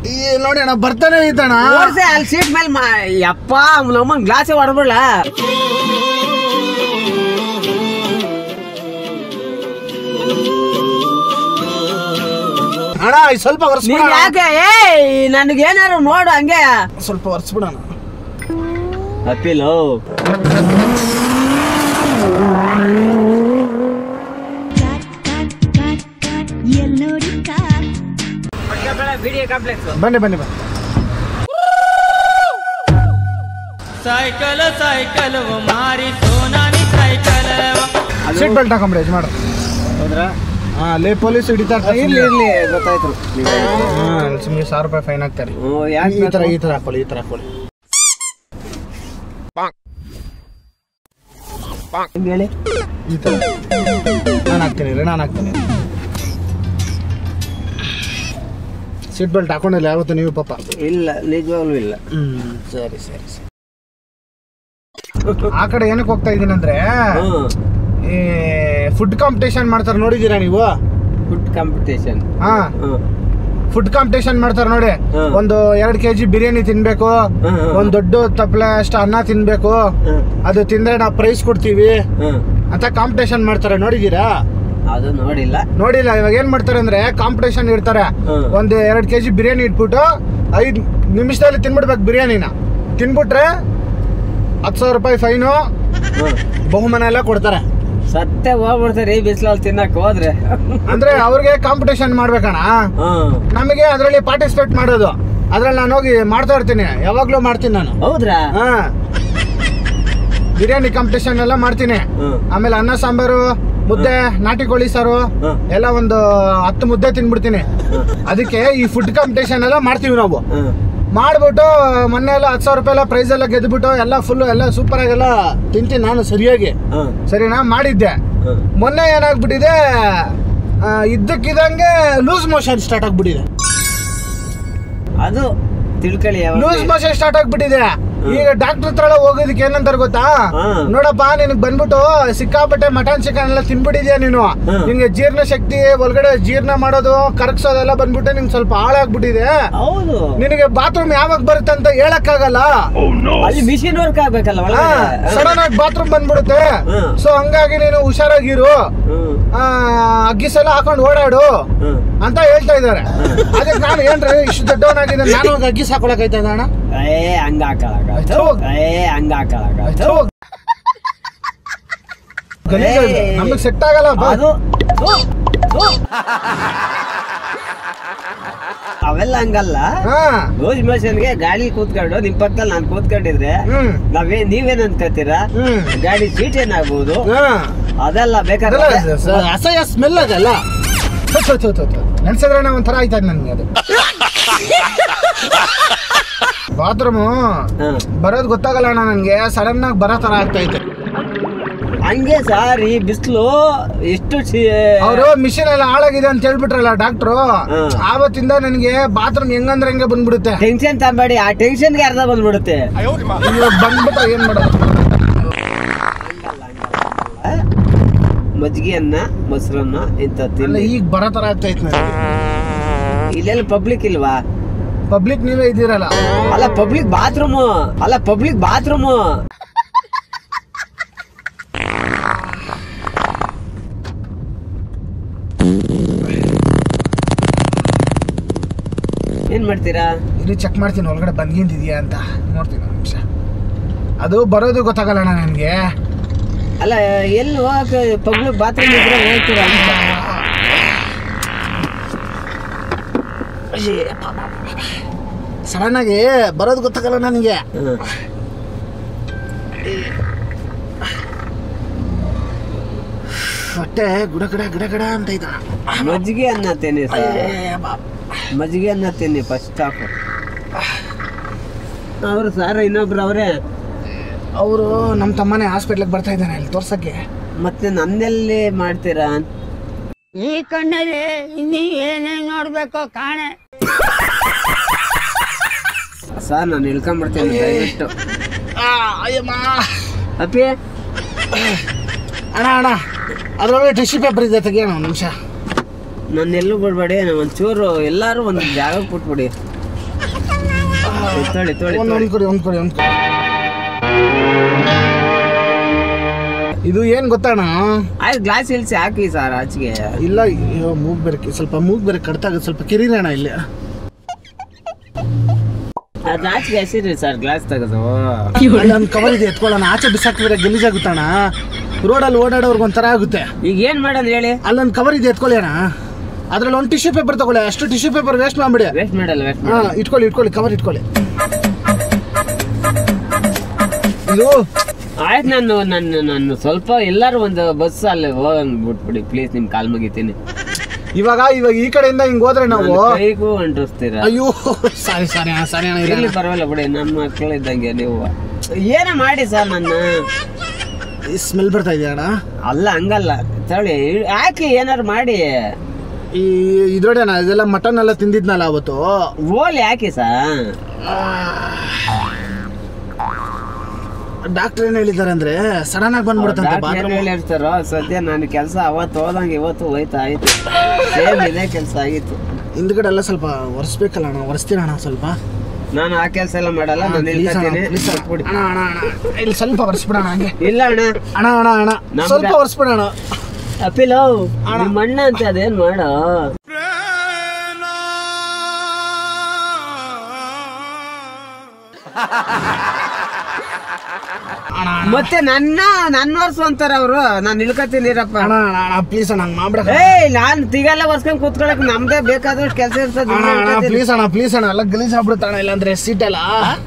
ಈ ನೋಡಿ ಅಣ್ಣ ಬರ್ತಾನೆ ಐತಣ್ಣ ಓಡ್ಸೆ ಅಲ್ಲಿ ಸೀಟ್ ಮೇಲೆ ಮಾ ಯಪ್ಪ ನಮ್ಮನ್ ಗ್ಲಾಸೇ ಹೊಡ್ಬಿಡ್ಲ ಅಣ್ಣ ಈ ಸ್ವಲ್ಪ ನೀನ್ ಒರೆಸ್ಬಿಡಣ ಯಾಕೆ ಏಯ್ ನನಗೇನಾರು ನೋಡು ಹಂಗೆ ಸ್ವಲ್ಪ ಒರೆಸ್ಬಿಡಣ ಅಪ್ಪಿಲು ಎಲ್ಲೋಡಿ ಕಾರ್ ವಿಡಿಯೋ ಕಾಂಪ್ಲೆಕ್ಸ್ ಬನ್ನಿ ಬನ್ನಿ ಬನ್ನಿ ಸೈಕಲ್ ಸೈಕಲ್ ಮಾರಿ ಸೋನಾನಿ ಸೈಕಲ್ ಸೀಟ್ ಬೆಲ್ಟ್ ಹಾಕೊಂಬಿಡಿ ಯಜಮಾಡ ಹೌದ್ರಾ ಹಾ ಅಲ್ಲಿ ಪೊಲೀಸ್ ಹಿಡಿತಾ ಇರ್ತಾರೆ ಇರ್ಲಿ ಇರ್ಲಿ ಗೊತ್ತಾಯ್ತು ಹಾ ಸುಮ್ಮನೆ ಸಾವಿರ ರೂಪಾಯಿ ಫೈನ್ ಹಾಕ್ತಾರೆ ಹ್ಞೂ ಈ ಯಾಕೆ ತರ ಈ ತರ ಹಾಕೊಳ್ಳಿ ಈ ತರ ಹಾಕೊಳ್ಳಿ ಹೇಳಿ ಈ ತರ ನಾನು ಹಾಕ್ತೀನಿ ರೀ ನಾನು ಹಾಕ್ತೀನಿ ಸೀಟ್ ಬೆಲ್ಟ್ ಹಾಕೊಂಡಿಲ್ಲ ಯಾವತ್ತು ನೀವು ಪಾಪ ಇಲ್ಲ ನಿಜವಾಗ್ಲೂ ಇಲ್ಲ ಹ್ಮ್ ಸರಿ ಸರಿ ಸರಿ ಆ ಕಡೆ ಏನಕ್ಕೆ ಹೋಗ್ತಾ ಇದೀನಿ ಅಂದ್ರೆ ಹ್ಞೂ ಈ ಫುಡ್ ಕಾಂಪಿಟೇಷನ್ ಮಾಡ್ತಾರೆ ನೋಡಿದೀರಾ ನೀವು ಫುಡ್ ಕಾಂಪಿಟೇಷನ್ ಹಾ ಹ್ಞೂ ಫುಡ್ ಕಾಂಪಿಟೇಷನ್ ಮಾಡ್ತಾರೆ ನೋಡಿ ಹ್ಮ್. ಒಂದು ಎರಡು ಕೆ ಜಿ ಬಿರಿಯಾನಿ ತಿನ್ಬೇಕು ಹ್ಮ್, ಹ್ಮ್, ಹ್ಮ್. ಒಂದ್ ದೊಡ್ಡ ತಪ್ಪಲೆ ಅಷ್ಟು ಅನ್ನ ತಿನ್ಬೇಕು ಹ್ಞೂ ಅದು ತಿಂದ್ರೆ ನಾವು ಪ್ರೈಸ್ ಕೊಡ್ತೀವಿ ಹ್ಞೂ ಅಂತ ಕಾಂಪಿಟೇಷನ್ ಮಾಡ್ತಾರೆ ನೋಡಿದೀರಾ ಅದು ನೋಡಿಲ್ಲ ನೋಡಿಲ್ಲ ಇವಾಗ ಏನ್ ಮಾಡ್ತಾರೆ ಅಂದ್ರೆ ಕಾಂಪಿಟೇಷನ್ ಇಡ್ತಾರೆ ಹ್ಮ್. ಒಂದ್ ಎರಡ್ ಕೆ ಜಿ ಬಿರಿಯಾನಿ ಇಟ್ಬಿಟ್ಟು ಐದ್ ನಿಮಿಷದಲ್ಲಿ ತಿನ್ಬಿಡ್ಬೇಕು ಬಿರಿಯಾನಿನ ತಿನ್ಬಿಟ್ರೆ ಹತ್ತು ಸಾವಿರ ರೂಪಾಯಿ ಫೈನು ಹ್ಞೂ ಬಹುಮಾನ ಎಲ್ಲ ಕೊಡ್ತಾರೆ ಸತ್ತೆ ಹೋಗ್ಬಿಡ್ತಾರೆ ಈ ಬಿಸಿಲಲ್ಲಿ ತಿನ್ನಕ್ ಹೋದ್ರೆ ಅಂದ್ರೆ ಅವ್ರಿಗೆ ಕಾಂಪಿಟೇಷನ್ ಮಾಡ್ಬೇಕಣ್ಣ ಹ್ಮ್ ನಮಗೆ ಅದರಲ್ಲಿ ಪಾರ್ಟಿಸಿಪೇಟ್ ಮಾಡೋದು ಅದ್ರಲ್ಲಿ ನಾನು ಹೋಗಿ ಮಾಡ್ತಾ ಇರ್ತೀನಿ ಯಾವಾಗ್ಲೂ ಮಾಡ್ತೀನಿ ನಾನು ಹೌದ್ರಾ ಹಾ ಬಿರಿಯಾನಿ ಕಾಂಪಿಟೇಷನ್ ಎಲ್ಲ ಮಾಡ್ತೀನಿ ಹ್ಮ್ ಆಮೇಲೆ ಅನ್ನ ಸಾಂಬಾರು ಮುದ್ದೆ ನಾಟಿ ಕೋಳಿ ಸಾರು ಹ್ಮ್. ಎಲ್ಲ ಒಂದು ಹತ್ತು ಮುದ್ದೆ ತಿನ್ಬಿಡ್ತೀನಿ ಅದಕ್ಕೆ ಈ ಫುಡ್ ಕಾಂಪಿಟೇಷನ್ ಎಲ್ಲ ಮಾಡ್ತೀವಿ ನಾವು ಹ್ಮ್ ಮಾಡ್ಬಿಟ್ಟು ಮೊನ್ನೆ ಎಲ್ಲ ಹತ್ತು ಸಾವಿರ ರೂಪಾಯಿ ಎಲ್ಲ ಪ್ರೈಸ್ ಎಲ್ಲ ಗೆದ್ಬಿಟ್ಟು ಎಲ್ಲ ಫುಲ್ ಎಲ್ಲ ಸೂಪರ್ ಆಗೆಲ್ಲ ತಿಂತೀನಿ ನಾನು ಸರಿಯಾಗಿ ಹ್ಮ್ ಸರಿನಾ ಮಾಡಿದ್ದೆ ಹ್ಮ್ ಮೊನ್ನೆ ಏನಾಗ್ಬಿಟ್ಟಿದೆ ಆ, ಇದ್ದಕ್ಕಿದ್ದಂಗೆ ಲೂಸ್ ಮೋಷನ್ ಸ್ಟಾರ್ಟ್ ಆಗ್ಬಿಟ್ಟಿದೆ ಅದು ತಿಳ್ಕೊಳ್ಳಿ ಯಾವಾಗ ಲೂಸ್ ಮೋಷನ್ ಸ್ಟಾರ್ಟ್ ಆಗ್ಬಿಟ್ಟಿದೆ ಈಗ ಡಾಕ್ಟರ್ ಹತ್ರ ಎಲ್ಲ ಹೋಗೋದಕ್ಕೆ ಏನಂತಾರ ಗೊತ್ತಾ ಹ್ಮ್. ನೋಡಪ್ಪ ನಿನಗ್ ಬಂದ್ಬಿಟ್ಟು ಸಿಕ್ಕಾಪಟ್ಟೆ ಮಟನ್ ಚಿಕನ್ ಎಲ್ಲ ತಿನ್ಬಿಟ್ಟಿದ್ಯಾ ನೀನು ಹ್ಮ್. ನಿನ್ಗೆ ಜೀರ್ಣ ಶಕ್ತಿ ಒಳಗಡೆ ಜೀರ್ಣ ಮಾಡೋದು ಕರಗ್ಸೋದೆಲ್ಲ ಬಂದ್ಬಿಟ್ಟು ನಿಂಗೆ ಸ್ವಲ್ಪ ಹಾಳಾಗ್ಬಿಟ್ಟಿದೆ ಹೌದು ನಿನಗೆ ಬಾತ್ರೂಮ್ ಯಾವಾಗ ಬರುತ್ತೆ ಅಂತ ಹೇಳಕ್ಕಾಗಲ್ಲ ಅಲ್ಲಿ ಮಿಷಿನ್ ವರ್ಕ್ ಆಗ್ಬೇಕಲ್ಲ ಒಳಗಡೆ ಸಡನ್ ಆಗಿ ಬಾತ್ರೂಮ್ ಬಂದ್ಬಿಡುತ್ತೆ ಹ್ಮ್. ಸೊ ಹಂಗಾಗಿ ನೀನು ಹುಷಾರಾಗಿರು ಹ್ಮ್ ಆ, ಅಗ್ಗಿಸ್ ಎಲ್ಲ ಹಾಕೊಂಡು ಓಡಾಡು ಹ್ಮ್ ಅಂತ ಹೇಳ್ತಾ ಇದ್ದಾರೆ ಅದಕ್ಕೆ ನಾನು ಏನ್ರಿ ಇಷ್ಟು ದೊಡ್ಡವನಾಗಿದೆ ನಾನು ಹೋಗಿ ಅಗ್ಗಿಸ್ ಹಾಕೊಳಕೈತ ಅಣ್ಣ ಏ ಹಂಗ ಹಾಕಳಕ ಆಯ್ತು. ಏ ಹಂಗ ಹಾಕಳಕ ಆಯ್ತು. ಗಲೀಜ್ ಅದು. ಏಯ್. ನಮಗ್ ಸೆಟ್ ಆಗಲ್ಲ ಬಾ. ಅದು ಥು, ಥು. ಅವೆಲ್ಲ ಹಂಗಲ್ಲ ಹಾ ರೋಜ್ ಗೆ ಗಾಡಿ ಕೂತ್ಕೊಂಡು ನಿಮ್ ಪಕ್ಕದಲ್ಲಿ ನಾನು ಕೂತ್ಕೊಂಡಿದ್ರೆ ಹ್ಮ್ ನಾವೇ ನೀವೇನ್ ಅನ್ಕೋತೀರಾ ಹ್ಮ್ ಗಾಡಿ ಸೀಟ್ ಏನಾಗ್ಬೋದು ಹಾ ಅದೆಲ್ಲ ಅದೆಲ್ಲ ಬೇಕಾದ್ರೆ ಸ- ಅಸಹ್ಯ ಸ್ಮೆಲ್ ಅದಲ್ಲ ನೆನ್ಸಿದ್ರೆ ಒಂಥರ ಆಯ್ತಾ ನನ್ಗೆ ಅದು ಬಾತ್ರೂಮು ಹ್ಮ್. ಬರೋದು ಗೊತ್ತಾಗಲ್ಲ ಅಣ್ಣ ನನ್ಗೆ ಸಡನ್ ಆಗಿ ಬರೋ ತರ ಆಗ್ತೈತೆ ಹಂಗೆ ಸರ್ ಈ ಬಿಸಿಲು ಎಷ್ಟು ಸಿ- ಅವರು ಮಿಷಿನ್ ಎಲ್ಲ ಹಾಳಾಗಿದೆ ಅಂತ ಹೇಳ್ಬಿಟ್ರಲ್ಲ ಡಾಕ್ಟ್ರು ಹ್ಮ್. ಆವತ್ತಿಂದ ನನಗೆ ಬಾತ್ರೂಮ್ ಹೆಂಗಂದ್ರೆ ಹೆಂಗೆ ಬಂದ್ಬಿಡುತ್ತೆ ಟೆನ್ಷನ್ ತಗೊಂಬೇಡಿ ಆ ಟೆನ್ಷನ್ಗೆ ಅರ್ಧ ಬಂದ್ಬಿಡುತ್ತೆ ಇವಾಗ ಬಂದ್ಬಿಟ್ಟು ಏನ್ ಮಾಡೋದು ಮಜ್ಜಿಗೆ ಅನ್ನ ಮೊಸರನ್ನ ಇಂಥ ಅಲ್ಲ ತಿನ್ನಿ ಈಗ ಬರೋ ತರ ಆಗ್ತೈತೆ ನನಗೆ ಇಲ್ಲೆಲ್ಲ ಪಬ್ಲಿಕ್ ಇಲ್ವಾ ಪಬ್ಲಿಕ್ ನೀವೇ ಇದ್ದೀರಲ್ಲ ಅಲ್ಲ ಪಬ್ಲಿಕ್ ಬಾತ್ರೂಮು ಅಲ್ಲ ಪಬ್ಲಿಕ್ ಬಾತ್ರೂಮು ಏನ್ ಮಾಡ್ತೀರಾ ಇಲ್ಲಿ ಚೆಕ್ ಮಾಡ್ತೀನಿ ಒಳಗಡೆ ಬಂದ್ಗಿಂದಿದ್ಯಾ ಅಂತ ನೋಡ್ತೀನಿ ಒಂದು ನಿಮಿಷ ಅದು ಬರೋದು ಗೊತ್ತಾಗಲ್ಲ ಅಣ್ಣ ನನಗೆ ಅಲ್ಲ ಎಲ್ಲಿ ಹೋಗಕ್ಕೆ ಪಬ್ಲಿಕ್ ಬಾತ್ರೂಮ್ ಇದ್ರೆ ಹೋಗ್ತೀರಾ ಅಂತ ಸಡನ್ ಆಗಿ ಬರೋದು ಗೊತ್ತಾಗಲ್ಲ ನನಗೆ ಹ್ಮ್. ಹೊಟ್ಟೆ ಗುಡ ಗಡ ಗಡ ಗಡ ಅಂತ ಇದ್ದ ಮಜ್ಜಿಗೆ ಅನ್ನ ತಿನ್ನಿ ಸರ್ ಮಜ್ಜಿಗೆ ಅನ್ನ ತಿನ್ನಿ ಫಸ್ಟ್ ಹಾಕು ಅವರು ಸರ್ ಇನ್ನೊಬ್ರು ಅವರೇ ಅವರು ನಮ್ಮ ತಮ್ಮನೇ ಹಾಸ್ಪಿಟ್ಲಿಗೆ ಬರ್ತಾ ಇದ್ದಾನೆ ಅಲ್ಲಿ ತೋರ್ಸಕ್ಕೆ ಮತ್ತೆ ನನ್ನೆಲ್ಲಿ ಮಾಡ್ತೀರಾ ಅಂತ ಈ ಕಣ್ಣಲ್ಲಿ ಇನ್ನೀ ಏನೇನ್ ನೋಡ್ಬೇಕೋ ಕಾಣೆ ಸರ್ ನಾನು ಇಳ್ಕೊಂಡ್ಬಿಡ್ತೀನಿ ದಯವಿಟ್ಟು ಅಯ್ಯಮ್ಮ ಅಪ್ಪಿ ಅಣ್ಣ ಅಣ್ಣ ಅದ್ರೊಳಗೆ ಟಿಶ್ಯೂ ಪೇಪರ್ ಇದೆ ತೆಗಿಯೋಣ ಒಂದು ನಿಮಿಷ ನನ್ನ ಎಲ್ಲೂ ಬಿಡ್ಬೇಡಿ ಒಂಚೂರು ಎಲ್ಲಾರು ಒಂದು ಜಾಗ ಕೊಟ್ಬಿಡಿ ತೊಳಿ ತೊಳಿ ಒಂದ್ ಒಂದ್ ಕೊಡಿ ಒಂದ್ ಕೊಡಿ ಒಂದ್ ಕೊಡಿ ಇದು ಏನ್ ಗೊತ್ತಣ್ಣ ಆಯ್ತು ಗ್ಲಾಸ್ ಇಳಿಸಿ ಹಾಕಿ ಸರ್ ಆಚೆಗೆ ಇಲ್ಲ ಅಯ್ಯೋ, ಮೂಗ್ ಬೇರೆ ಕಿ- ಸ್ವಲ್ಪ ಮೂಗ್ ಬೇರೆ ಕಡ್ತಾಗ ಸ್ವಲ್ಪ ಕಿರಿರಿ ಅಣ್ಣ ಇಲ್ಲಿ ಅದ್ ಆಚೆಗೆ ಹಸಿರಿ ಸರ್ ಗ್ಲಾಸ್ ತೆಗೆದು ಒಂದು ಕವರ್ ಇದೆ ಎತ್ಕೊಳ್ಳೋಣ ಆಚೆ ಬಿಸಾಕಿದ್ರೆ ಗಲೀಜಾಗುತ್ತಣ್ಣ ರೋಡಲ್ಲಿ ಓಡಾಡೋರ್ಗೆ ಒಂಥರ ಆಗುತ್ತೆ ಈಗ ಏನ್ ಮಾಡೋದು ಹೇಳಿ ಅಲ್ಲೊಂದು ಕವರ್ ಇದೆ ಎತ್ಕೊಳ್ಳಿ ಅಣ್ಣ ಅದ್ರಲ್ಲಿ ಒಂದು ಟಿಶ್ಯೂ ಪೇಪರ್ ತಗೊಳ್ಳಿ ಅಷ್ಟು ಟಿಶ್ಯೂ ಪೇಪರ್ ವೇಸ್ಟ್ ಮಾಡ್ಬಿಡಿ ವೇಸ್ಟ್ ಮಾಡಲ್ಲ ವೇಸ್ಟ್ ಹಾ ಇಟ್ಕೊಳ್ಳಿ ಇಟ್ಕೊಳ್ಳಿ ಕವರ್ ಇಟ್ಕೊಳ್ಳಿ ಇದು ಆಯ್ತು ನಾನು ನನ್ನ ನಾನು ಸ್ವಲ್ಪ ಎಲ್ಲಾರು ಒಂದು ಬಸ್ ಅಲ್ಲಿ ಹೋಗಂಗ್ ಬಿಟ್ಬಿಡಿ ಪ್ಲೀಸ್ ನಿಮ್ ಕಾಲ್ ಮುಗಿತೀನಿ ಇವಾಗ ಇವಾಗ ಈ ಕಡೆಯಿಂದ ಹಿಂಗ್ ಹೋದ್ರೆ ನಾವು ನನ್ನ ಕೈಗೂ ಅಂಟಿಸ್ತೀರಾ ಅಯ್ಯೋ ಸಾರಿ ಸಾರಿ ಅಣ್ಣ ಸಾರಿ ಅಣ್ಣ ಇರ್ಲಿ ಇರಲಿ ಪರವಾಗಿಲ್ಲ ಬಿಡಿ ನಮ್ಮ ಮಕ್ಕಳು ಇದ್ದಂಗೆ ನೀವು ಏನ ಮಾಡಿ ಸರ್ ನನ್ನ ಸ್ಮೆಲ್ ಬರ್ತಾ ಇದೆ ಅಣ್ಣ ಅಲ್ಲ ಹಂಗಲ್ಲ ತಳಿ ಹಾಕಿ ಏನಾರು ಮಾಡಿ ಈ ಇದ್ರೊಡೆ ಅಣ್ಣ ಇದೆಲ್ಲ ಮಟನ್ ಎಲ್ಲ ತಿಂದಿದ್ನಲ್ಲ ಅವತ್ತು ಓಲಿ ಹಾಕಿ ಸಾ ಡಾಕ್ಟರ್ ಏನ್ ಹೇಳಿದಾರೆ ಅಂದ್ರೆ ಸಡನ್ ಆಗಿ ಬಂದ್ಬಿಡುತ್ತಂತೆ ಏನ್ ಬಾತ್ರೂಮ್ ಹೇಳಿರ್ತಾರೋ ಸದ್ಯ ನನ್ನ ಕೆಲಸ ಅವತ್ತು ಹೋದಂಗೆ ಇವತ್ತು ಹೋಯ್ತಾ ಆಯ್ತು ಸೇಮ್ ಇದೇ ಕೆಲಸ ಆಗಿತ್ತು ಹಿಂದ್ಗಡೆ ಎಲ್ಲ ಸ್ವಲ್ಪ ಒರೆಸ್ಬೇಕಲ್ಲ ಅಣ್ಣ ಒರೆಸ್ತೀರ ಅಣ್ಣ ಸ್ವಲ್ಪ ನಾನು ಆ ಕೆಲಸ ಎಲ್ಲ ಮಾಡಲ್ಲ ನಾನು Please ಅಣ್ಣ, ನಿಲ್ಕೊತೀನಿ please ಅಣ್ಣ. ಬಿಡಿ. ಅಣ್ಣ ಅಣ್ಣ ಅಣ್ಣ ಇಲ್ಲಿ ಸ್ವಲ್ಪ ಒರೆಸ್ಬಿಡೋಣ ಹಂಗೆ ಇಲ್ಲ ಅಣ್ಣ ಅಣ್ಣ ಅಣ್ಣ ಅಣ್ಣ ನಮ್ಗೆ- ಸ್ವಲ್ಪ ಒರೆಸ್ಬಿಡೋಣ ಅಪಿಲೋ ನಿಮ್ಮ ಅಣ್ಣ ಅಂತ ಅದೇನ್ ಮಾಡೋ ಅಣ್ಣ ಮತ್ತೆ ನನ್ನ ನನ್ನ ವರ್ಷ ಅಂತಾರ ಅವರು ನಾನು ನಿಲ್ಕತ್ತೀನಿರಪ್ಪ ಅಣ್ಣ ಅಣ್ಣ ಅಣ್ಣ ಪ್ಲೀಸ್ ಅಣ್ಣ ಹಂಗೆ ಮಾಡ್ಬಿಡ ಏಯ್ ನಾನ್ ತಿಗಲ್ಲ ವರ್ಸ್ಕೊಂಡ್ ಕೂತ್ಕೊಳಕ್ ನಮ್ದೇ ಬೇಕಾದಷ್ಟು ಕೆಲಸ ಇರ್ತದೆ ಅಣ್ಣ ಅಣ್ಣ ಪ್ಲೀಸ್ ಅಣ್ಣ ಪ್ಲೀಸ್ ಅಣ್ಣ ಎಲ್ಲ ಗಲೀಜ್ ಆಗ್ಬಿಡುತ್ತೆ ಅಣ್ಣ ಇಲ್ಲಾಂದ್ರೆ ಸೀಟ್ ಎಲ್ಲ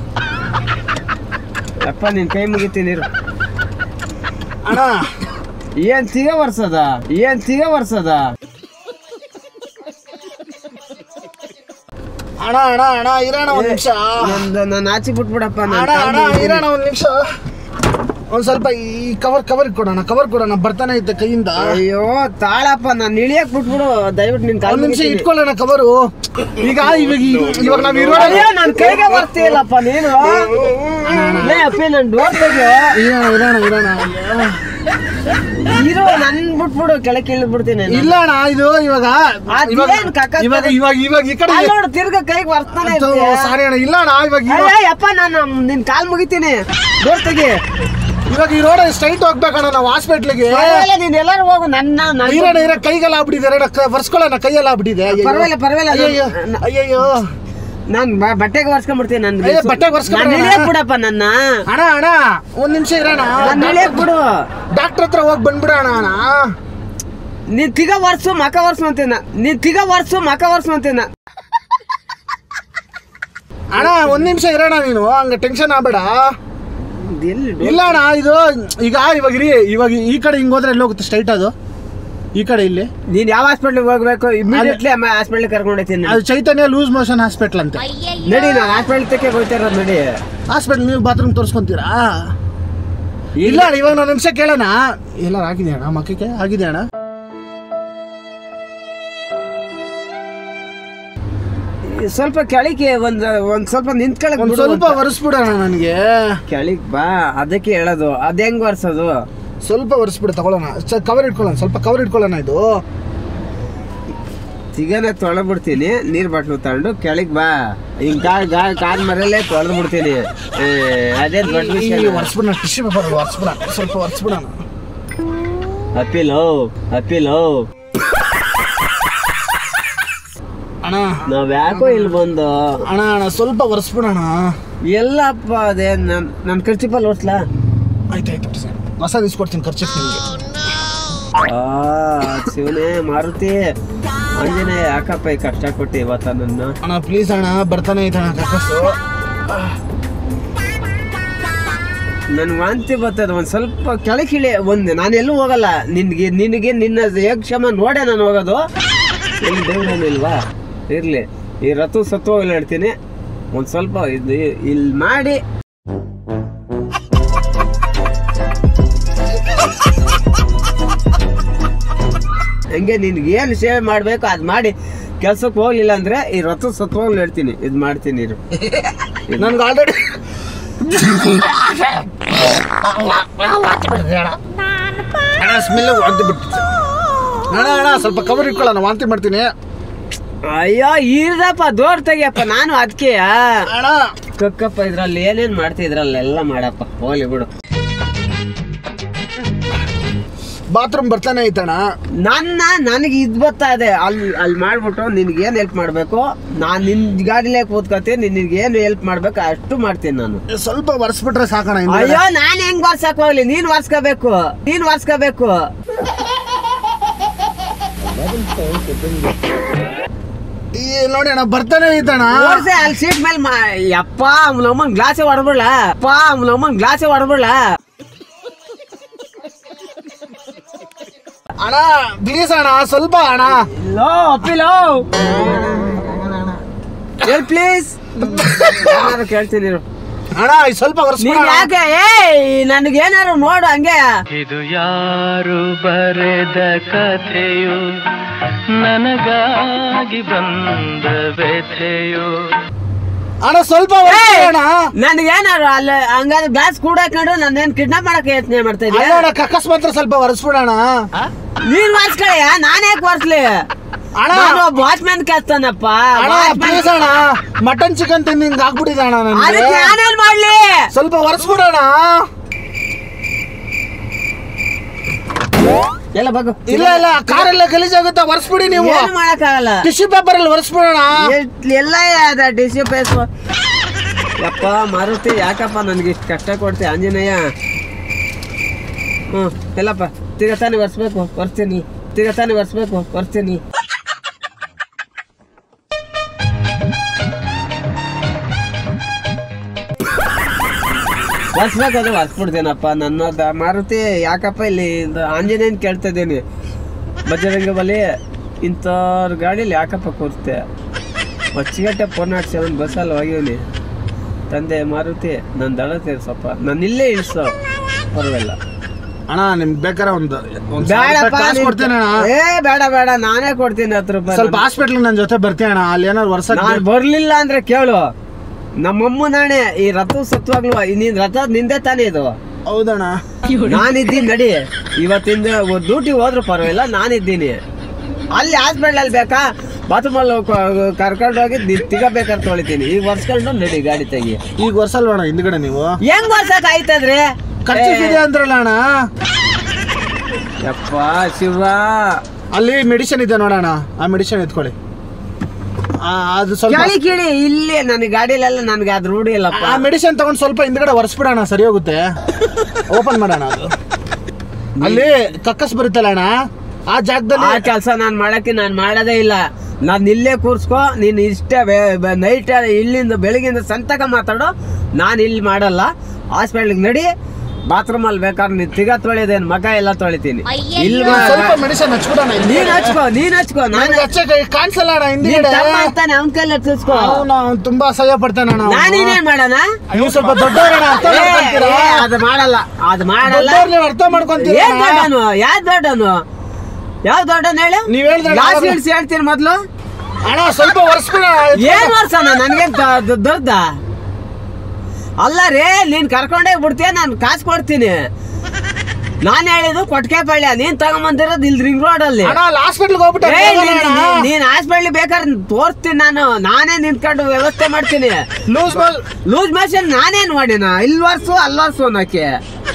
ಅಪ್ಪ ನಿನ್ ಕೈ ಮುಗಿತೀನಿ ಇರು. ಅಣ್ಣ ಏನ್ ತಿಗ ವರ್ಸದ ಏನ್ ತಿಗ ವರ್ಸದ ಅಣ್ಣ ಅಣ್ಣ ಅಣ್ಣ ಇರೋಣ ಒಂದ್ ನಿಮಿಷ ನಂದು ನಾನು ಆಚೆ ಬಿಟ್ಬಿಡಪ್ಪ ಅಣ್ಣ ನಾನು ಅಣ್ಣ ಇರೋಣ ಒಂದ್ ನಿಮಿಷ ಒಂದ್ ಸ್ವಲ್ಪ ಈ ಕವರ್ ಕವರ್ ಕೊಡೋಣ ಕವರ್ ಕೊಡೋಣ ಬರ್ತಾನೆ ಐತೆ ಕೈಯಿಂದ ಅಯ್ಯೋ ತಾಳಪ್ಪ ನಾನು ಇಳಿಯಕ್ ಬಿಟ್ಬಿಡು ದಯವಿಟ್ಟು ನಿನ್ ಕಾಲ್ ಒಂದ್ ನಿಮಿಷ ಮುಗಿತೀನಿ. ಇಟ್ಕೊಳ್ಳೋಣ ಕವರು ಈಗ ಇವಾಗ ಈ- ಇವಾಗ ನಾವ್ ಇರೋ ಅಯ್ಯೋ ನನ್ ಕೈಗೆ ಬರ್ತೀಯಲ್ಲಪ್ಪ ನೀನು ಲೇ ಅಪ್ಪಿ ನನ್ ಡೋರ್ ತೆಗೆ ಇರೋಣ ಇರೋಣ ಇರೋಣ ಇರು ನನ್ ಬಿಟ್ಬಿಡು ಕೆಳಗೆ ಇಳಿದ್ ಬಿಡ್ತೀನಿ ನಾನು. ಇಲ್ಲ ಅಣ್ಣ ಇದು ಇವಾಗ ಅದ್ ಇವಾಗ ಏನ್ ಕಕ್ಕ- ಇವಾಗ ಇವಾಗ ಇವಾಗ ಈ ಕಡೆ ಅಲ್ಲ್ ನೋಡು ತಿರ್ಗ ಕೈಗೆ ಬರ್ತಾನೆ ಇರ್ತೀಯ. ಸಾರಿ ಅಣ್ಣ ಇಲ್ಲ ಅಣ್ಣ ಇವಾಗ ಇವಾಗ- ಅಯ್ಯ ಯಪ್ಪ ನಾನು ನಿನ್ ಕಾಲ್ ಮುಗಿತೀನಿ ಡೋರ್ ತೆಗಿ ಇವಾಗ ಈ ರೋಡ್ ಸ್ಟ್ರೈಟ್ ಹೋಗ್ಬೇಕಣ್ಣ ನಾವು ಹಾಸ್ಪಿಟ್ಲಿಗೆ ಪರವಾಗಿಲ್ಲ ನೀನ್ ಎಲ್ಲಾರು ಹೋಗು ನನ್ನ ನನ್ನ- ಇರೋಣ ಇರೋ ಕೈಗೆಲ್ಲ ಆಗ್ಬಿಟ್ಟಿದೆ ಎರಡು ಬರ್ಸ್ಕೊಳ್ಳೋಣ ಕೈಯೆಲ್ಲ ಆಗ್ಬಿಟ್ಟಿದೆ ಅಯ್ಯಯ್ಯೋ. ಪರವಾಗಿಲ್ಲ ಪರವಾಗಿಲ್ಲ ಅಯ್ಯಯ್ಯೋ ನಾನು- ಅಯ್ಯಯ್ಯೋ ನಾನ್ ಬ- ಬಟ್ಟೆಗೆ ಒರ್ಸ್ಕೊಂಡ್ಬಿಡ್ತೀನಿ ನನ್ ಅಯ್ಯೋ, ಬಟ್ಟೆಗೆ ಒರ್ಸ್ಕೊಂಡ್ಬಿಡು ನಾನು ಅಣ್ಣ. ಇಳಿಯಕ್ ಬಿಡಪ್ಪ ನನ್ನ ಅಣ್ಣ ಅಣ್ಣ ಒಂದ್ ನಿಮಿಷ ಇರೋಣ ನಾನು ಇಳಿಯಕ್ ಬಿಡು ಡಾಕ್ಟರ್ ಹತ್ರ ಹೋಗಿ ಬಂದ್ಬಿಡೋಣ ಅಣ್ಣ ನೀನ್ ತಿಗ ವರ್ಸು ಮಕ ವರ್ಸು ಅಂತೀನ ನೀನ್ ತಿಗ ವರ್ಸು ಮಕ ವರ್ಸು ಅಂತೀನ ಅಣ್ಣ ಒಂದ್ ನಿಮಿಷ ಇರೋಣ ನೀನು ಹಂಗ ಟೆನ್ಷನ್ ಆಗ್ಬೇಡ ಎಲ್ಲಿ ಡೋರ್- ಇಲ್ಲ ಅಣ್ಣ ಇದು ಈಗ ಇವಾಗ ಇರಿ ಇವಾಗ ಈ ಕಡೆ ಹಿಂಗ್ ಹೋದ್ರೆ ಎಲ್ಲಿ ಹೋಗುತ್ತೆ ಸ್ಟ್ರೈಟ್ ಅದು ಈ ಕಡೆ ಇಲ್ಲಿ ನೀನ್ ಯಾವ ಹಾಸ್ಪಿಟ್ಲಿಗೆ ಹೋಗ್ಬೇಕು ಇಮಿಡಿಯೇಟ್ಲಿ ಅಮ್ಮ ಹಾಸ್ಪಿಟ್ಲಿಗೆ ಕರ್ಕೊಂಡು ಹೋಗ್ತೀನಿ ಅದು ಚೈತನ್ಯ ಲೂಸ್ ಮೋಷನ್ ಹಾಸ್ಪಿಟ್ಲ್ ಅಂತ ನಡಿ ನಾನು ಹಾಸ್ಪಿಟ್ಲ್ ತಕ್ಕೆ ಹೋಗ್ತಾ ಇರೋದು ನಡಿ ಹಾಸ್ಪಿಟ್ಲ್ ನೀವು ಬಾತ್ರೂಮ್ ತೋರಿಸ್ಕೊಂತೀರಾ ಇಲ್ಲ ಅಣ್ಣ ಇವಾಗ ನಾನು ನಿಮಿಷ ಕೇಳೋಣ ಎಲ್ಲ ಆಗಿದೆ ಅಣ್ಣ ಮಕ್ಕಕ್ಕೆ ಆಗಿದೆ ಅಣ್ಣ ಸ್ವಲ್ಪ ಕೆಳಗೆ ಒಂದ್ ಒಂದ್ ಸ್ವಲ್ಪ ನಿಂತ್ಕೊಳಕ್ ಒಂದ್ ಬಿಡು ಸ್ವಲ್ಪ ಅಂತ. ಒರೆಸ್ಬಿಡೋಣ ನನಗೆ ಕೆಳಗ್ ಬಾ ಅದಕ್ಕೆ ಹೇಳೋದು ಅದ್ ಹೆಂಗ್ ವರ್ಸೋದು ಸ್ವಲ್ಪ ಒರೆಸ್ಬಿಡು ತಗೊಳ್ಳೋಣ ಕವರ್ ಇಟ್ಕೊಳ್ಳೋಣ ಸ್ವಲ್ಪ ಕವರ್ ಇಟ್ಕೊಳ್ಳೋಣ ಇದು ಸಿಗನೆ ತೊಳೆದ್ಬಿಡ್ತೀನಿ ನೀರ್ ಬಾಟ್ಲು ತಗೊಂಡು ಕೆಳಗ್ ಬಾ ಹಿಂಗ್ ಕಾಲ್ ಗಾ ಕಾಲ್ ಮರಲ್ಲೇ ತೊಳೆದು ಬಿಡ್ತೀನಿ ಅದೇನ್ ದೊಡ್ಡ ವಿಷಯ ಒರೆಸ್ಬಿಡೋಣ ಟಿಶ್ಯೂ ಪೇಪರ್ ಒರೆಸ್ಬಿಡೋಣ ಸ್ವಲ್ಪ ಒರೆಸ್ಬಿಡೋಣ ಅಪ್ಪಿಲೋ ಅಪ್ಪಿಲೋ ಅಣ್ಣ ನಾವ್ ಯಾಕೋ ಇಲ್ಲಿ ಬಂದು ಅಣ್ಣ ಅಣ್ಣ ಸ್ವಲ್ಪ ಒರೆಸ್ಬಿಡೋಣ ಎಲ್ಲಪ್ಪ ಅದೇ ನನ್ ನನ್ ಖರ್ಚಿಪಲ್ಲಿ ಓಡಿಸ್ಲಾ ಆಯ್ತು ಆಯ್ತು ಸರ್ ಹೊಸ ಇಸ್ಕೊಡ್ತೀನಿ ಖರ್ಚು ನಿಮಗೆ ಆ ಶಿವನೇ ಮಾರುತಿ ಆಂಜನೇಯ ಯಾಕಪ್ಪ ಈ ಕಷ್ಟ ಕೊಟ್ಟು ಇವತ್ತ ನನ್ನ ಅಣ್ಣ ಪ್ಲೀಸ್ ಅಣ್ಣ ಬರ್ತಾನೆ ಐತೆ ಅಣ್ಣ ಕಕ್ಕಸ್ಸು ನನ್ ವಾಂತಿ ಬರ್ತದ ಒಂದ್ ಸ್ವಲ್ಪ ಕೆಳಕಿಳಿ ಒಂದ್ ನಾನು ಎಲ್ಲೂ ಹೋಗಲ್ಲ ನಿನ್ಗೆ ನಿನಗೆ ನಿನ್ನ ಯೋಗಕ್ಷಮ ನೋಡೇ ನಾನು ಹೋಗೋದು ಎಲ್ಲಿ ದೇವ್ರೇನು ಇಲ್ವಾ ಇರ್ಲಿ ಈ ರತು ಸತ್ತು ಹೋಗಲ್ಲ ಹೇಳ್ತೀನಿ ಒಂದ್ ಸ್ವಲ್ಪ ಇದು ಇಲ್ಲಿ ಮಾಡಿ ಹಂಗೆ ನಿನ್ಗೆ ಏನು ಸೇವೆ ಮಾಡ್ಬೇಕು ಅದ್ ಮಾಡಿ ಕೆಲ್ಸಕ್ಕೆ ಹೋಗ್ಲಿಲ್ಲ ಅಂದ್ರೆ ಈ ರಥ ಸತ್ತು ಹೋಗ್ಲಿ ಹೇಳ್ತೀನಿ ಇದ್ ಮಾಡ್ತೀನಿ ಇರು ನನ್ಗೆ ಆಲ್ರೆಡಿ ಅಣ್ಣ ಸ್ಮೆಲ್ ವಾಂತಿ ಬಿಟ್ಟು ಅಣ್ಣ ಅಣ್ಣ ಸ್ವಲ್ಪ ಕವರ್ ಇಟ್ಕೊಳ್ಳೋಣ ವಾಂತಿ ಮಾಡ್ತೀನಿ ಅಯ್ಯೋ ಇರ್ದಪ್ಪ ದೋರ್ ತೆಗಿಯಪ್ಪ ನಾನು ಅದಕ್ಕೆ ಅಣ್ಣ ಕಕ್ಕಪ್ಪ ಇದ್ರಲ್ಲಿ ಏನೇನ್ ಮಾಡ್ತಿದ್ರಲ್ಲ ಎಲ್ಲ ಮಾಡಪ್ಪ ಹೋಗ್ಲಿ ಬಿಡು ಬಾತ್ರೂಮ್ ಬರ್ತಾನೆ ಐತಣ್ಣ ನನ್ನ ನನಗೆ ಇದು ಬರ್ತಾ ಇದೆ ಅಲ್ಲಿ ಅಲ್ಲಿ ಮಾಡ್ಬಿಟ್ಟು ನಿನ್ಗೆ ಏನು ಹೆಲ್ಪ್ ಮಾಡಬೇಕು ನಾನು ನಿನ್ನ ಗಾಡಿಲೇ ಕೂತ್ಕೊತೀನಿ ನಿನಗೆ ಏನು ಹೆಲ್ಪ್ ಮಾಡ್ಬೇಕು ಅಷ್ಟು ಮಾಡ್ತೀನಿ ನಾನು ಸ್ವಲ್ಪ ಬರ್ಸ್ಬಿಟ್ರೆ ಸಾಕಣ ಹಿಂದ್ಗಡೆ. ಅಯ್ಯೋ ನಾನು ಹೆಂಗ್ ವರ್ಸಕ್ ಹೋಗ್ಲಿ ನೀನ್ ವರ್ಸ್ಕೋಬೇಕು ನೀನ್ ವರ್ಸ್ಕೋಬೇಕು ಈ ನೋಡಿ ಅಣ್ಣ ಬರ್ತಾನೆ ಐತಣ್ಣ ಓಡ್ಸೆ ಅಲ್ಲಿ ಸೀಟ್ ಮೇಲೆ ಮಾ ಯಪ್ಪ ಅವನಮ್ಮನ್ ಗ್ಲಾಸೇ ಹೊಡ್ಬಿಡ್ಲ ಅಪ್ಪ ಅವನಮ್ಮನ್ ಗ್ಲಾಸೇ ಹೊಡ್ಬಿಡ್ಲ ಅಣ್ಣ ಪ್ಲೀಸ್ ಅಣ್ಣ ಸ್ವಲ್ಪ ಅಣ್ಣ ಲೋ ಅಪ್ಪಿಲೋ ಹೇಳಿ ಪ್ಲೀಸ್ ಏನಾದ್ರು ಕೇಳ್ತೀನಿ ಇರು. ಅಣ್ಣ ಈ ಸ್ವಲ್ಪ ಬರ್ಸ್ಬಿಡ ನೀನ್ ಯಾಕೆ ಏಯ್ ನನಗೇನಾರು ನೋಡು ಹಂಗೆ ಇದು ಯಾರು ಬರೆದ ಕಥೆಯು ನನಗಾಗಿ ಬಂದ ವ್ಯಥೆಯು ಅಣ್ಣ ಸ್ವಲ್ಪ ಬರ್ಸ್ಬಿಡಿ ಅಣ್ಣ ನನಗೇನಾರು ಅಲ್ಲಿ ಹಂಗಾದ್ರೆ ಗ್ಲಾಸ್ ಕೂಡ ಹಾಕೊಂಡು ನಾನೇನ್ ಕಿಡ್ನಾಪ್ ಮಾಡಕ್ಕೆ ಯತ್ನೆ ಮಾಡ್ತಾ ಇದ್ದೆ ಅಲ್ಲ ಅಣ್ಣ ಕಕ್ಕಸ್ ಮಾತ್ರ ಸ್ವಲ್ಪ ಒರೆಸ್ಬಿಡೋಣ ನೀನ್ ವರ್ಸ್ಕಳೆಯ ನಾನ್ ಯಾಕೆ ವರ್ಸ್ಲಿ ಅಣ್ಣ ನಾನು ವಾಚ್ಮ್ಯಾನ್ ಕೆಲ್ಸನಪ್ಪ ಅಣ್ಣ ಪ್ಲೀಸ್ ಅಣ್ಣ ಮಟನ್ ಚಿಕನ್ ತಿಂದು ಹಿಂಗ್ ಆಗ್ಬಿಟ್ಟಿದೆ ಅಣ್ಣ ಅದಕ್ಕೆ ನನಗೆ ನಾನೇನ್ ಮಾಡ್ಲಿ ಸ್ವಲ್ಪ ಒರೆಸ್ಬಿಡೋಣ ಎಲ್ಲ ಬಗ್ಗು ಇಲ್ಲ ಇಲ್ಲ ಕಾರೆಲ್ಲ ಗಲೀಜಾಗುತ್ತೆ ಒರೆಸ್ಬಿಡಿ ನೀವು ಏನು ಮಾಡಕ್ಕಾಗಲ್ಲ ಟಿಶ್ಯೂ ಪೇಪರ್ ಅಲ್ಲಿ ಒರೆಸ್ಬಿಡೋಣ ಎಷ್ಟ್- ಎಲ್ಲ ಅದ ಡಿಸಿ ಪೇಸ್ ಯಪ್ಪ ಮಾರುತಿ ಯಾಕಪ್ಪ ನನ್ಗೆ ಇಷ್ಟು ಕಷ್ಟ ಕೊಡ್ತಿ ಆಂಜನೇಯ ಹ್ಞೂ ಎಲ್ಲಪ್ಪ ತಿರ್ಗ ತಾನೇ ಒರೆಸ್ಬೇಕು ಒರೆಸ್ತೀನಿ ತಿರ್ಗ ತಾನೇ ಒರೆಸ್ಬೇಕು ಒರೆಸ್ತೀನಿ ಒರೆಸ್ಬೇಕು ಅದು ಒರೆಸ್ಬಿಡ್ತೇನಪ್ಪ ನನ್ನ ದ- ಮಾರುತಿ ಯಾಕಪ್ಪ ಇಲ್ಲಿ ಇದು ಆಂಜನೇಯನ್ ಕೇಳ್ತಾ ಇದ್ದೀನಿ ಬಜರಂಗ ಬಲಿ ಇಂಥವ್ರ ಗಾಡೀಲಿ ಯಾಕಪ್ಪ ಕೂರ್ತೆ ಹೊಚ್ಚಿಗಟ್ಟೆ ಫೋನ್ ನಾಟ್ ಸೆವೆನ್ ಬಸ್ಸಲ್ಲಿ ಹೋಗಿವ್ನಿ ತಂದೆ ಮಾರುತಿ ನನ್ನ ದಡ ತೀರ್ಸಪ್ಪ ನಾನು ಇಲ್ಲೇ ಇಳಿಸೋ ಪರವಾಗಿಲ್ಲ ಅಣ್ಣ ನಿಮ್ಗೆ ಬೇಕಾರೆ ಒಂದು ಒಂದ್ ಸಾವಿರ ರೂಪಾಯಿ ಬೇಡಪ್ಪ ಕಾಸು ನೀನ್- ಕೊಡ್ತೀನಿ ಅಣ್ಣ ಏ ಬೇಡ ಬೇಡ ನಾನೇ ಕೊಡ್ತೀನಿ ಹತ್ತು ರೂಪಾಯಿ ಸ್ವಲ್ಪ ಹಾಸ್ಪಿಟ್ಲ್ ನನ್ನ ಜೊತೆ ಬರ್ತೀನಿ ಅಣ್ಣ ಅಲ್ಲಿ ಏನಾರು ವರ್ಷ ನಾನು ಬರ್ಲಿಲ್ಲ ಅಂದ್ರೆ ಕೇಳು ನಮ್ಮಮ್ಮ ನಾಣೆ ಈ ರಥ ಸತ್ವಾಗ್ಲು ನೀನ್ ರಥ ನಿಂದೆ ತಾನೇ ಇದು ಹೌದಣ್ಣ ನಾನಿದ್ದೀನಿ ನಡಿ ಇವತ್ತಿಂದ ಡ್ಯೂಟಿ ಹೋದ್ರು ಪರವಾಗಿಲ್ಲ ನಾನಿದ್ದೀನಿ ಅಲ್ಲಿ ಹಾಸ್ಪಿಟ್ಲ್ ಅಲ್ಲಿ ಬೇಕಾ ಬಾತ್ರೂಮ್ ಅಲ್ಲಿ ಕರ್ಕೊಂಡು ಹೋಗಿ ತಿಗ ಬೇಕಾದ್ರೆ ತೊಳಿತೀನಿ ಈಗ ಒರ್ಸ್ಕೊಂಡು ನಡಿ ಗಾಡಿ ತೆಗಿ ಈಗ ವರ್ಷಲ್ವಣ ಹಿಂದ್ಗಡೆ ನೀವು ಹೆಂಗ್ ವರ್ಷಕ್ ಆಯ್ತದ್ರಿ ಖರ್ಚು ಇದೆ ಅಂದ್ರಲ್ಲ ಅಣ್ಣ ಯಪ್ಪ ಶಿವ ಅಲ್ಲಿ ಮೆಡಿಸಿನ್ ಇದೆ ನೋಡೋಣ ಆ ಮೆಡಿಸಿನ್ ಎತ್ಕೊಳ್ಳಿ ಆ, ಅದು ಸ್ವಲ್ಪ ಕೇಳಿ ಕೇಳಿ ಇಲ್ಲಿ ನನಗೆ ಗಾಡಿಲೆಲ್ಲ ನನಗೆ ಅದು ರೂಢಿ ಇಲ್ಲಪ್ಪ ಆ ಮೆಡಿಸಿನ್ ತಗೊಂಡ್ ಸ್ವಲ್ಪ ಹಿಂದ್ಗಡೆ ಒರೆಸ್ಬಿಡೋಣ ಸರಿ ಹೋಗುತ್ತೆ ಓಪನ್ ಮಾಡೋಣ ಅದು ಅಲ್ಲಿ ಕಕ್ಕಸ್ ಬರುತ್ತಲ್ಲ ಅಣ್ಣ ಆ ಜಾಗದಲ್ಲಿ ಆ ಕೆಲಸ ನಾನು ಮಾಡಕ್ಕೆ ನಾನು ಮಾಡೋದೇ ಇಲ್ಲ ನಾನು ಇಲ್ಲೇ ಕೂರ್ಸ್ಕೊ ನೀನು ಇಷ್ಟೇ ನೈಟ್ ಇಲ್ಲಿಂದ ಬೆಳಗಿಂದ ಸಂತಕ ಮಾತಾಡೋ ನಾನು ಇಲ್ಲಿ ಮಾಡಲ್ಲ ಹಾಸ್ಪಿಟ್ಲಿಗೆ ನಡಿ ಬಾತ್ರೂಮ್ ಅಲ್ಲಿ ಬೇಕಾದ್ರೆ ನೀನು ತಿಗ ತೊಳೆದೇನು ಮಗ ಎಲ್ಲ ತೊಳಿತೀನಿ ಇಲ್ಲಿ ಒಂದ್ ಸ್ವಲ್ಪ ಮೆಡಿಸಿನ್ ಹಚ್ಬಿಡೋಣ ನೀನ್ ಹಚ್ಕೋ ನೀನ್ ಹಚ್ಕೋ ನಾನು ನನಗೆ ಹಚ್ಚಕ್ಕೆ ಕಾಣಿಸಲ್ಲ ಅಣ್ಣ ಹಿಂದ್ಗಡೆ ಅಂತಾನೆ ಅವ್ನ ಕೈಲಿ ಹಚ್ಚಿಸ್ಕೋ ಅವ್ನು ಅವ್ನು ತುಂಬಾ ಅಸಹ್ಯ ಪಡ್ತಾನೆ ಅಣ್ಣ ಅವ್ನು. ನಾನೇನೇನ್ ಮಾಡೋಣ ನೀವು ಸ್ವಲ್ಪ ದೊಡ್ಡವರಣ್ಣ ಅರ್ಥ ಏ, ಮಾಡ್ಕೊಂತೀರಾ ಏ, ಅದು ಮಾಡಲ್ಲ ಅದು ಮಾಡಲ್ಲ ದೊಡ್ಡವ್ರು ನೀವು ಅರ್ಥ ಮಾಡ್ಕೊಂತೀರಾ ಏನ್ ದೊಡ್ಡನು ಯಾವ ದೊಡ್ಡನು ಯಾವ ದೊಡ್ಡನು ಹೇಳು ನೀವ್ ಹೇಳಿದ್ರೆ ಲಾಸ್ಟ್ ನಾನು- ಇಡ್ಸಿ ಹೇಳ್ತೀನಿ ಮೊದ್ಲು ಅಣ್ಣ ಸ್ವಲ್ಪ ಒರೆಸ್ಬಿಡ ಏನ್ ವರ್ಷನ ನನ್ಗೇನ್ ದೊಡ್ಡ ಅಲ್ಲ ರೇ ನೀನ್ ಕರ್ಕೊಂಡೇ ಬಿಡ್ತೀಯ ನಾನು ಕಾಸು ಕೊಡ್ತೀನಿ ನಾನ್ ಹೇಳಿದ್ದು ಕೊಟ್ಕೆ ಪಳ್ಯ ನೀನ್ ತಗೊಂಬಂದಿರೋದು ಇಲ್ಲಿ ರಿಂಗ್ ರೋಡ್ ಅಲ್ಲಿ ಅಣ್ಣ ಹಾಸ್ಪಿಟ್ಲ್ಗೆ ಹೋಗ್ಬಿಟ್ಟೆ ಏ, ನೀನ್- ನೀನ್- ನೀನ್ ಹಾಸ್ಪಿಟ್ಲ್ ಬೇಕಾದ್ರೆ ತೋರಿಸ್ತೀನಿ ನಾನು ನಾನೇ ನಿಂತ್ಕೊಂಡು ವ್ಯವಸ್ಥೆ ಮಾಡ್ತೀನಿ ಲೂಸ್ ಬಾಲ್ ಲೂಸ್ ಮೆಷಿನ್ ನಾನೇನ್ ಮಾಡಿನ ಇಲ್ಲಿ ವರ್ಸು ಅಲ್ಲಿ ವರ್ಸು ಅನ್ನಕ್ಕೆ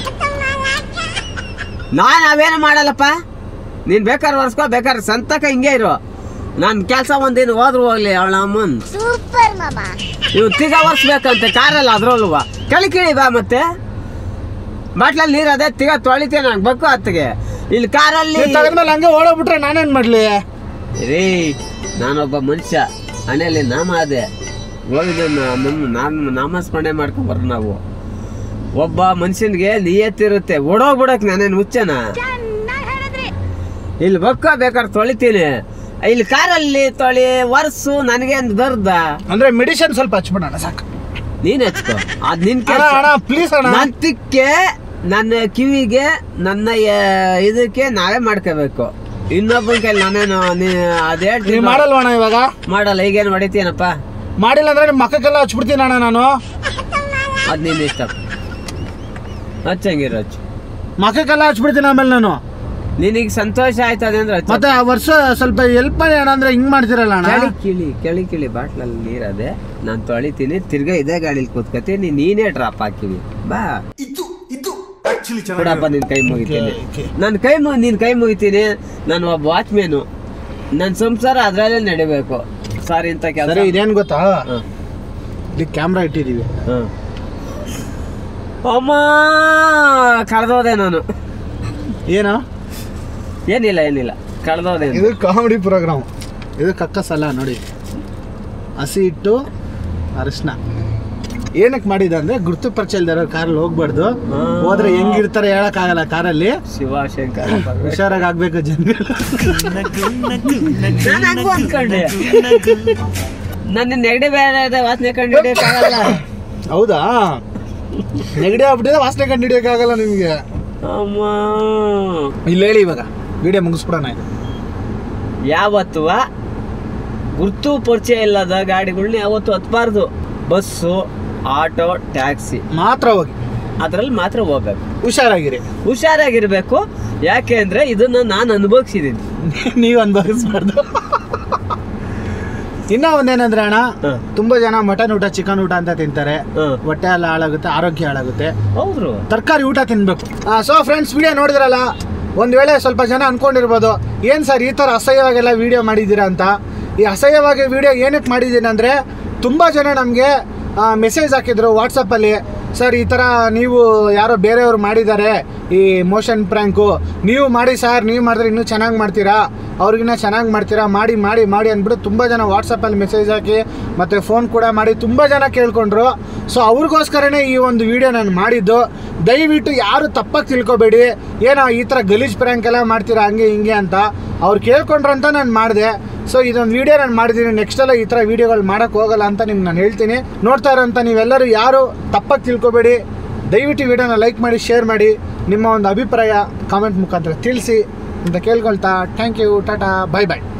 ನಾನ್ ಅವೇನು ಮಾಡಲ್ಲಪ್ಪ ನೀನ್ ಬೇಕಾದ್ರೆ ವರ್ಸ್ಕೋ ಬೇಕಾದ್ರೆ ಸಂತಕ ಹಿಂಗೆ ಇರು ನನ್ ಕೆಲಸ ಒಂದಿನ ಹೋದ್ರು ಹೋಗ್ಲಿ ಅವಳ ಅಮ್ಮನ್ ಸೂಪರ್ ಮಾಮ ನೀವು ತಿಗ ಒರ್ಸ್ಬೇಕಂತೆ ಕಾರಲ್ಲ ಅದ್ರಲ್ವ ಕೆಳಿ ಕಿಳಿ ಬಾ ಮತ್ತೆ ಬಾಟ್ಲಲ್ಲಿ ನೀರು ಅದೇ ತಿಗ ತೊಳಿತೇನೆ ನಂಗೆ ಬೇಕು ಅತ್ತಿಗೆ ಇಲ್ಲಿ ಕಾರಲ್ಲಿ ನೀವ್ ತಗದ್ಮೇಲೆ ಹಂಗೆ ಓಡೋಗ್ಬಿಟ್ರೆ ನಾನೇನ್ ಮಾಡ್ಲಿ ರೀ ನಾನೊಬ್ಬ ಮನುಷ್ಯ ಮನೆಯಲ್ಲಿ ನಾಮ ಅದೇ ಹೋಗಿದ್ದು ನಾನು ನಾಮಸ್ಮರಣೆ ಮಾಡ್ಕೊಂಬರ್ ನಾವು ಒಬ್ಬ ಮನುಷ್ಯನಿಗೆ ನಿಯತ್ತಿರುತ್ತೆ ಓಡೋಗ್ಬಿಡಕ್ ನಾನೇನು ಹುಚ್ಚನ ಇಲ್ಲಿ ಬಕ್ಕ ಬೇಕಾದ್ರೆ ತೊಳಿತೀನಿ ಇಲ್ಲಿ ಕಾರಲ್ಲಿ ತೊಳಿ ವರ್ಸು ನನಗೇನು ದರ್ದ ಅಂದ್ರೆ ಮೆಡಿಸಿನ್ ಸ್ವಲ್ಪ ಹಚ್ಬಿಡೋಣ ಸಾಕು ನೀನ್ ಹಚ್ಕೋ ಅದ್ ನಿನ್ ಅಣ್ಣ ಕೆಲ್ಸ. ಅಣ್ಣ ಪ್ಲೀಸ್ ಅಣ್ಣ ನನ್ ತಿಕ್ಕೆ ನನ್ನ ಕಿವಿಗೆ ನನ್ನ ಯ- ಇದಕ್ಕೆ ನಾವೇ ಮಾಡ್ಕೋಬೇಕು ಇನ್ನೊಬ್ಬನ ಕೈಲಿ ನಾನೇನು ನೀ ಅದ್ ನೀವ್ ಹೇಳ್ತೀನಿ ಮಾಡಲ್ವಣ್ಣ ಇವಾಗ ಮಾಡಲ್ಲ ಈಗೇನು ಹೊಡಿತೀನಪ್ಪ ಮಾಡಿಲ್ಲ ಅಂದ್ರೆ ನಿಮ್ ಮಕ್ಕಕ್ಕೆಲ್ಲ ಹಚ್ಬಿಡ್ತೀನಿ ಅಣ್ಣ ನಾನು ಅದ್ ನೀನ್ ಇಷ್ಟ ಹಚ್ಚಂಗಿರ ಹಚ್ಚು ಮಕ್ಕಕ್ಕೆಲ್ಲ ಹಚ್ಬಿಡ್ತೀನಿ ಆಮೇಲೆ ನಾನು ನಿನಗೆ ಸಂತೋಷ ಆಯ್ತದೆ ಅಂದ್ರೆ ಹಚ್ಚು. ಮತ್ತೆ ಆ ವರ್ಷ ಸ್ವಲ್ಪ ಹೆಲ್ಪ್ ಮಾಡಿ ಅಣ್ಣ ಅಂದ್ರೆ ಹಿಂಗ್ ಮಾಡ್ತಿರಲ್ಲ ಅಣ್ಣ ಕೆಳಿ ಕಿಳಿ ಕೆಳಿ ಕಿಳಿ ಬಾಟ್ಲಲ್ಲಿ ನೀರದೆ ನಾನು ತೊಳಿತೀನಿ ತಿರ್ಗಾ ಇದೇ ಗಾಡಿಲಿ ಕೂತ್ಕತೀನಿ ನೀನೇ ಡ್ರಾಪ್ ಹಾಕಿವಿ ಬಾ ಕೊಡಪ್ಪ ನಿನ್ ಕೈ ಮುಗಿತೀನಿ ನನ್ನ ಕೈ ಮು ನಿನ್ ಕೈ ಮುಗಿತೀನಿ ನಾನು ಒಬ್ಬ ವಾಚ್ಮೇನು ನನ್ನ ಸಂಸಾರ ಅದ್ರಲ್ಲೇ ನಡಿಬೇಕು ಸಾರಿ ಇಂಥ ಕೆಲಸ ಸರಿ ಇದೇನ್ ಗೊತ್ತಾ ಇಲ್ಲಿ ಕ್ಯಾಮ್ರಾ ಇಟ್ಟಿದೀವಿ ಅಮ್ಮ ಕಳೆದೋದೆ ನಾನು ಏನು ಏನಿಲ್ಲ ಏನಿಲ್ಲ ಕಳೆದೋದೆ ಇದು ಕಾಮಿಡಿ ಪ್ರೋಗ್ರಾಮ್ ಇದು ಕಕ್ಕಸಲ್ಲ ನೋಡಿ ಹಸಿ ಹಿಟ್ಟು ಅರಿಶಿನ ಏನಕ್ಕೆ ಮಾಡಿದ ಅಂದ್ರೆ ಗುರ್ತು ಪರಿಚಯ ಇಲ್ದಿರೋ ಕಾರಲ್ಲಿ ಹೋಗ್ಬಾರ್ದು ಹೋದ್ರೆ ಹೆಂಗಿರ್ತಾರೆ ಹೇಳಕ್ ಆಗಲ್ಲ ಕಾರಲ್ಲಿ ಶಿವ ಶಂಕರ ಹುಷಾರಾಗಿ ಆಗ್ಬೇಕು ಜನ ನಾನು ಹಂಗೂ ಅನ್ಕೊಂಡೆ ನನ್ನ ನೆಗಡಿ ಬೇರೆ ಇದೆ ವಾಸನೆ ಕಂಡು ಹಿಡಿಯಕ್ಕಾಗಲ್ಲ ಹೌದಾ ನೆಗಡಿ ಆಗ್ಬಿಟ್ಟಿದೆ ವಾಸನೆ ಕಂಡು ಹಿಡಿಯೋಕ್ಕಾಗಲ್ಲ ನಿಮಗೆ ಅಮ್ಮ ಇಲ್ಲಿ ಹೇಳಿ ಇವಾಗ ವಿಡಿಯೋ ಮುಗಿಸ್ಬಿಡೋಣ ಇದು ಯಾವತ್ತುವ ಗುರ್ತು ಪರಿಚಯ ಇಲ್ಲದ ಗಾಡಿಗಳನ್ನ ಯಾವತ್ತು ಹತ್ಬಾರ್ದು ಬಸ್ಸು ಆಟೋ ಟ್ಯಾಕ್ಸಿ ಮಾತ್ರ ಹೋಗಿ ಅದ್ರಲ್ಲಿ ಮಾತ್ರ ಹೋಗ್ಬೇಕು ಹುಷಾರಾಗಿರಿ ಹುಷಾರಾಗಿರ್ಬೇಕು ಯಾಕೆ ಅಂದ್ರೆ ಇದನ್ನ ನಾನು ಅನುಭವಿಸಿದ್ದೀನಿ ನೀವು ಅನ್ಭವಿಸ್ಬಾರ್ದು ಇನ್ನ ಒಂದೇನಂದ್ರೆ ಅಣ್ಣ ಹ. ತುಂಬಾ ಜನ ಮಟನ್ ಊಟ ಚಿಕನ್ ಊಟ ಅಂತ ತಿಂತಾರೆ ಹ. ಹೊಟ್ಟೆ ಎಲ್ಲ ಹಾಳಾಗುತ್ತೆ ಆರೋಗ್ಯ ಹಾಳಾಗುತ್ತೆ ಹೌದ್ರು ತರಕಾರಿ ಊಟ ತಿನ್ಬೇಕು ಸೊ ಫ್ರೆಂಡ್ಸ್ ವಿಡಿಯೋ ನೋಡಿದ್ರಲ್ಲ ಒಂದ್ ವೇಳೆ ಸ್ವಲ್ಪ ಜನ ಅನ್ಕೊಂಡಿರ್ಬೋದು ಏನ್ ಸರ್ ಈ ತರ ಅಸಹ್ಯವಾಗೆಲ್ಲ ವಿಡಿಯೋ ಮಾಡಿದ್ದೀರಾ ಅಂತ ಈ ಅಸಹ್ಯವಾಗಿ ವಿಡಿಯೋ ಏನಕ್ಕೆ ಮಾಡಿದ್ದೀನಿ ಅಂದ್ರೆ ತುಂಬಾ ಜನ ನಮಗೆ ಮೆಸೇಜ್ ಹಾಕಿದ್ರು ವಾಟ್ಸಪ್ಪಲ್ಲಿ ಸರ್ ಈ ಥರ ನೀವು ಯಾರೋ ಬೇರೆಯವರು ಮಾಡಿದ್ದಾರೆ ಈ ಮೋಷನ್ ಪ್ರ್ಯಾಂಕು ನೀವು ಮಾಡಿ ಸರ್ ನೀವು ಮಾಡಿದ್ರೆ ಇನ್ನೂ ಚೆನ್ನಾಗಿ ಮಾಡ್ತೀರಾ ಅವ್ರಿಗಿನ್ನ ಚೆನ್ನಾಗಿ ಮಾಡ್ತೀರಾ ಮಾಡಿ ಮಾಡಿ ಮಾಡಿ ಅಂದ್ಬಿಟ್ಟು ತುಂಬ ಜನ ವಾಟ್ಸಪ್ಪಲ್ಲಿ ಮೆಸೇಜ್ ಹಾಕಿ ಮತ್ತು ಫೋನ್ ಕೂಡ ಮಾಡಿ ತುಂಬ ಜನ ಕೇಳ್ಕೊಂಡ್ರು ಸೊ ಅವ್ರಿಗೋಸ್ಕರನೇ ಈ ಒಂದು ವಿಡಿಯೋ ನಾನು ಮಾಡಿದ್ದು ದಯವಿಟ್ಟು ಯಾರು ತಪ್ಪಾಗಿ ತಿಳ್ಕೊಬೇಡಿ ಏನೋ ಈ ಥರ ಗಲೀಜ್ ಪ್ರ್ಯಾಂಕ್ ಎಲ್ಲ ಮಾಡ್ತೀರಾ ಹಂಗೆ ಹಿಂಗೆ ಅಂತ ಅವ್ರು ಕೇಳ್ಕೊಂಡ್ರು ಅಂತ ನಾನು ಮಾಡಿದೆ ಸೊ ಇದೊಂದು ವಿಡಿಯೋ ನಾನು ಮಾಡಿದ್ದೀನಿ ನೆಕ್ಸ್ಟ್ ಎಲ್ಲ ಈ ಥರ ವಿಡಿಯೋಗಳು ಮಾಡೋಕ್ಕೆ ಹೋಗಲ್ಲ ಅಂತ ನಿಮ್ಗೆ ನಾನು ಹೇಳ್ತೀನಿ ನೋಡ್ತಾ ಇರೋಂಥ ನೀವೆಲ್ಲರೂ ಯಾರು ತಪ್ಪಾಗಿ ತಿಳ್ಕೊಬೇಡಿ ದಯವಿಟ್ಟು ವಿಡಿಯೋನ ಲೈಕ್ ಮಾಡಿ ಶೇರ್ ಮಾಡಿ ನಿಮ್ಮ ಒಂದು ಅಭಿಪ್ರಾಯ ಕಾಮೆಂಟ್ ಮುಖಾಂತರ ತಿಳಿಸಿ ಅಂತ ಕೇಳ್ಕೊಳ್ತಾ ಥ್ಯಾಂಕ್ ಯು ಟಾಟಾ ಬಾಯ್ ಬಾಯ್